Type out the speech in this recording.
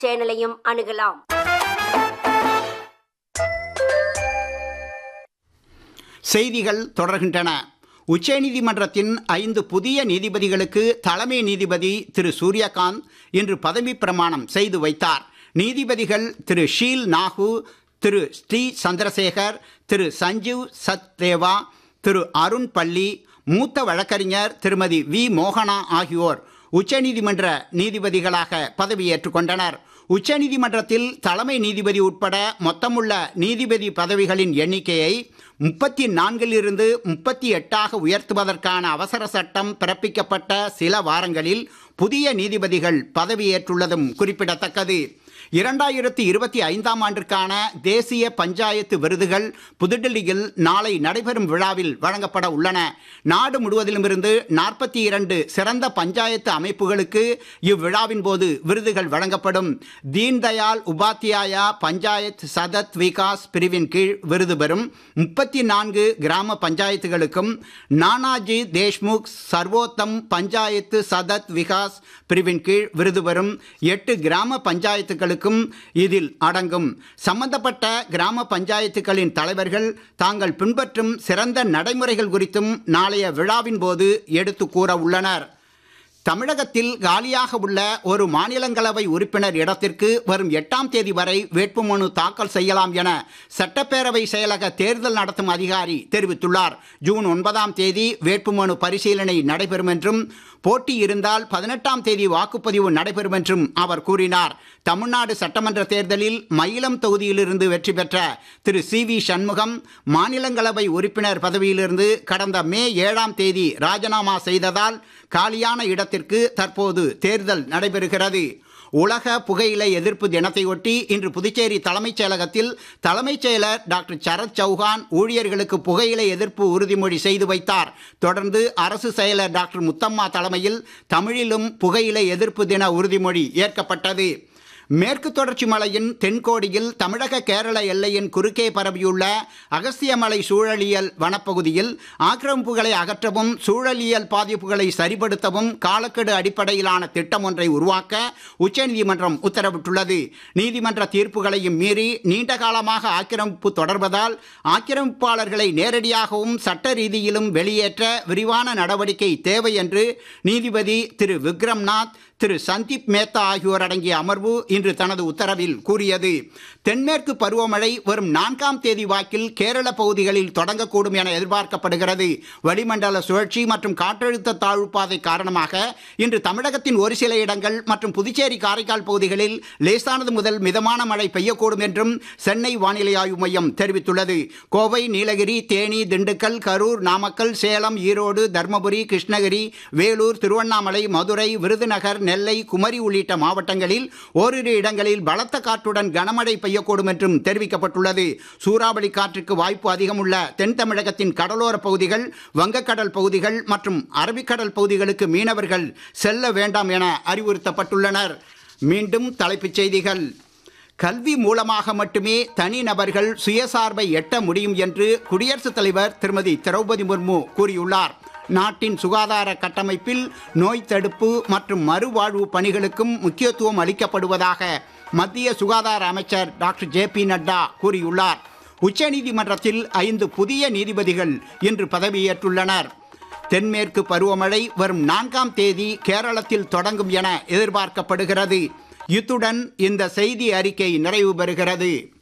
சேனலையும் அணுகலாம் செய்திகள் தொடர்கின்றன உச்சநீதிமன்றத்தின் ஐந்து புதிய நீதிபதிகளுக்கு தலைமை நீதிபதி திரு சூரியகாந்த் இன்று பதவி பிரமாணம் செய்து வைத்தார் நீதிபதிகள் திரு ஷீல் நாகு திரு ஸ்ரீ சந்திரசேகர் திரு சஞ்சீவ் சத்தேவா திரு அருண் பள்ளி மூத்த வழக்கறிஞர் திருமதி வி மோகனா ஆகியோர் உச்சநீதிமன்ற நீதிபதிகளாக பதவியேற்றுக் கொண்டனர் உச்சநீதிமன்றத்தில் தலைமை நீதிபதி உட்பட மொத்தமுள்ள நீதிபதி பதவிகளின் எண்ணிக்கையை முப்பத்தி நான்கிலிருந்து முப்பத்தி எட்டாக உயர்த்துவதற்கான அவசர சட்டம் பிறப்பிக்கப்பட்ட சில வாரங்களில் புதிய நீதிபதிகள் பதவியேற்றுள்ளதும் குறிப்பிடத்தக்கது இரண்டாயிரத்தி இருபத்தி ஐந்தாம் ஆண்டிற்கான தேசிய பஞ்சாயத்து விருதுகள் புதுடில்லியில் நாளை நடைபெறும் விழாவில் வழங்கப்பட உள்ளன நாடு முழுவதிலுமிருந்து நாற்பத்தி இரண்டு சிறந்த பஞ்சாயத்து அமைப்புகளுக்கு இவ்விழாவின் போது விருதுகள் வழங்கப்படும் தீன்தயாள் உபாத்தியாயா பஞ்சாயத் சதத் விகாஸ் பிரிவின் கீழ் விருது பெறும் முப்பத்தி நான்கு கிராம பஞ்சாயத்துகளுக்கும் நானாஜி தேஷ்முக் சர்வோத்தம் பஞ்சாயத்து சதத் விகாஸ் பிரிவின் கீழ் விருது பெறும் எட்டு கிராம பஞ்சாயத்துகளுக்கும் இதில் அடங்கும் சம்பந்தப்பட்ட கிராம பஞ்சாயத்துகளின் தலைவர்கள் தாங்கள் பின்பற்றும் சிறந்த நடைமுறைகள் குறித்தும் நாளைய விழாவின் போது எடுத்து கூற உள்ளனர் தமிழகத்தில் காலியாக உள்ள ஒரு மாநிலங்களவை உறுப்பினர் இடத்திற்கு வரும் எட்டாம் தேதி வரை வேட்புமனு தாக்கல் செய்யலாம் என சட்டப்பேரவை செயலக தேர்தல் நடத்தும் அதிகாரி தெரிவித்துள்ளார் ஜூன் ஒன்பதாம் தேதி வேட்புமனு பரிசீலனை நடைபெறும் என்றும் போட்டி இருந்தால் பதினெட்டாம் தேதி வாக்குப்பதிவு நடைபெறும் என்றும் அவர் கூறினார் தமிழ்நாடு சட்டமன்ற தேர்தலில் மயிலம் தொகுதியிலிருந்து வெற்றி பெற்ற திரு சி வி சண்முகம் மாநிலங்களவை உறுப்பினர் பதவியிலிருந்து கடந்த மே ஏழாம் தேதி ராஜினாமா செய்ததால் காலியான இடத்திற்கு தற்போது தேர்தல் நடைபெறுகிறது உலக புகையிலை எதிர்ப்பு தினத்தையொட்டி இன்று புதுச்சேரி தலைமைச் செயலகத்தில் தலைமைச் செயலர் டாக்டர் சரத் சௌஹான் ஊழியர்களுக்கு புகையிலை எதிர்ப்பு உறுதிமொழி செய்து வைத்தார் தொடர்ந்து அரசு செயலர் டாக்டர் முத்தம்மா தலைமையில் தமிழிலும் புகையிலை எதிர்ப்பு தின உறுதிமொழி ஏற்கப்பட்டது மேற்கு தொடர்ச்சி மலையின் தென்கோடியில் தமிழக கேரள எல்லையின் குறுக்கே பரவியுள்ள அகஸ்தியமலை சூழலியல் வனப்பகுதியில் ஆக்கிரமிப்புகளை அகற்றவும் சூழலியல் பாதிப்புகளை சரிப்படுத்தவும் காலக்கெடு அடிப்படையிலான திட்டம் ஒன்றை உருவாக்க உச்சநீதிமன்றம் உத்தரவிட்டுள்ளது நீதிமன்ற தீர்ப்புகளையும் மீறி நீண்ட காலமாக ஆக்கிரமிப்பு தொடர்வதால் ஆக்கிரமிப்பாளர்களை நேரடியாகவும் சட்ட ரீதியிலும் வெளியேற்ற விரிவான நடவடிக்கை தேவை என்று நீதிபதி திரு விக்ரம்நாத் திரு சந்தீப் மேத்தா ஆகியோர் அடங்கிய அமர்வு இன்று தனது உத்தரவில் கூறியது தென்மேற்கு பருவமழை வரும் நான்காம் தேதி வாக்கில் கேரள பகுதிகளில் தொடங்கக்கூடும் என எதிர்பார்க்கப்படுகிறது வளிமண்டல சுழற்சி மற்றும் காற்றழுத்த தாழ்வு பாதை காரணமாக இன்று தமிழகத்தின் ஒரு சில இடங்கள் மற்றும் புதுச்சேரி காரைக்கால் பகுதிகளில் லேசானது முதல் மிதமான மழை பெய்யக்கூடும் என்றும் சென்னை வானிலை ஆய்வு மையம் தெரிவித்துள்ளது கோவை நீலகிரி தேனி திண்டுக்கல் கரூர் நாமக்கல் சேலம் ஈரோடு தர்மபுரி கிருஷ்ணகிரி வேலூர் திருவண்ணாமலை மதுரை விருதுநகர் நெல்லை குமரி உள்ளிட்ட மாவட்டங்களில் ஓரிரு இடங்களில் பலத்த காற்றுடன் கனமழை பெய்யக்கூடும் என்றும் தெரிவிக்கப்பட்டுள்ளது சூறாவளி காற்றுக்கு வாய்ப்பு அதிகம் உள்ள தென் தமிழகத்தின் கடலோர பகுதிகள் வங்கக்கடல் பகுதிகள் மற்றும் அரபிக்கடல் பகுதிகளுக்கு மீனவர்கள் செல்ல வேண்டாம் என அறிவுறுத்தப்பட்டுள்ளனர் மீண்டும் தலைப்புச் செய்திகள் கல்வி மூலமாக மட்டுமே தனிநபர்கள் சுயசார்பை எட்ட முடியும் என்று குடியரசுத் தலைவர் திருமதி திரௌபதி முர்மு கூறியுள்ளார் நாட்டின் சுகாதார கட்டமைப்பில் நோய் தடுப்பு மற்றும் மறுவாழ்வு பணிகளுக்கும் முக்கியத்துவம் அளிக்கப்படுவதாக மத்திய சுகாதார அமைச்சர் டாக்டர் ஜே பி நட்டா கூறியுள்ளார் உச்சநீதிமன்றத்தில் ஐந்து புதிய நீதிபதிகள் இன்று பதவியேற்றுள்ளனர் தென்மேற்கு பருவமழை வரும் நான்காம் தேதி கேரளத்தில் தொடங்கும் என எதிர்பார்க்கப்படுகிறது இத்துடன் இந்த செய்தி அறிக்கை நிறைவு பெறுகிறது